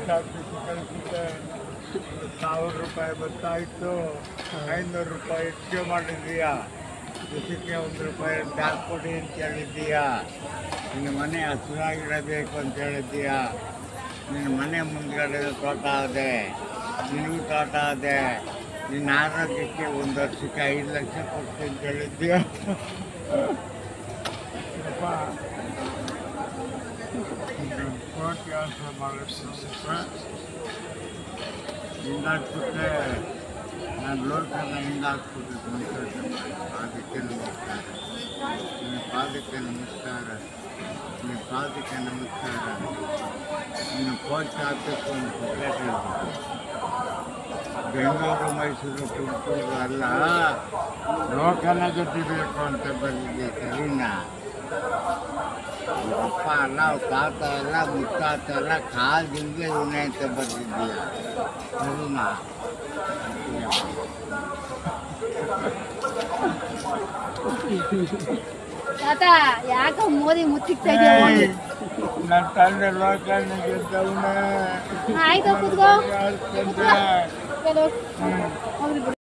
post office ಕಳಿಸಿದ್ದೆ ಸಾವಿರ ರೂಪಾಯಿ ಬರ್ತಾಯಿತ್ತು ಐನೂರು ರೂಪಾಯಿ ಹೆಚ್ಚು ಮಾಡಿದ್ದೀಯಾ ದಿವಸಕ್ಕೆ ಒಂದು ರೂಪಾಯಿ ಬ್ಯಾಗ್ ಕೊಡಿ ಅಂತ ಹೇಳಿದ್ದೀಯಾ ನಿನ್ನ ಮನೆ ಹಸಿರಾಗಿರಬೇಕು ಅಂತ ಹೇಳಿದ್ದೀಯಾ ನಿನ್ನ ಮನೆ ಮುಂದ್ಗಡೆ ತೋಟ ಇದೆ ನಿನಗೂ ತೋಟ ಇದೆ ನಿನ್ನ ಆರೋಗ್ಯಕ್ಕೆ ಒಂದು ವರ್ಷಕ್ಕೆ ಐದು ಲಕ್ಷ ಕೊಡ್ತೀನಿ ಅಂತ ಹೇಳಿದ್ದೀಯಾ ಸ್ವಲ್ಪ ಕೋಟಿ ಆಸೆ ಮಾಡಿಸ್ಬೇಕು ಹಿಂದಾಕ್ಬಿಟ್ರೆ ನಾನು ಲೋಕನ ಹಿಂದಾಕ್ಬಿಟ್ಟಿದ್ದು ಪಾದಕ್ಕೆ ನಮಸ್ಕಾರ ನಿನ್ನ ಪಾದಕ್ಕೆ ನಮಸ್ಕಾರ ನಿನ್ನ ಪಾದಕ್ಕೆ ನಮಸ್ಕಾರ ನಿನ್ನ ಪೋಸ್ಟ್ ಹಾಕಬೇಕು ಒಂದು ಸಪ್ರೇಟ್ ಬೆಂಗಳೂರು ಮೈಸೂರು ತುಮಕೂರು ಅಲ್ಲ ಲೋಕನ ಗೆದ್ದಿಬೇಕು ಅಂತ ಬಂದಿದ್ದೆ ಸರಿನಾ ಅವ್ರ ಅಪ್ಪ ಅಲ್ಲ ಅವ್ರ ತಾತ ಎಲ್ಲ ಮುತ್ತಾತ ಎಲ್ಲ ಕಾಲದಿಂದ ಇವನೇ ಅಂತ ಬರ್ತಿದ್ದೀಯ ಸರಿನಾ ತಾತ ಯಾಕ ಮೋದಿ ಮುತ್ತಿಕ್ತಾ ಇದೆಯಾ ಏಯ್, ನನ್ನ ತಂದೆ ಲೋಕನ ಗೆದ್ದವನೇ ಆಯ್ತು ಕೂತ್ಕೋ ಯಾರು ತಂದೆ ಕೆಲವು ಹ್ಮ್ ಹೋಗ್ಲಿ ಬಿಡು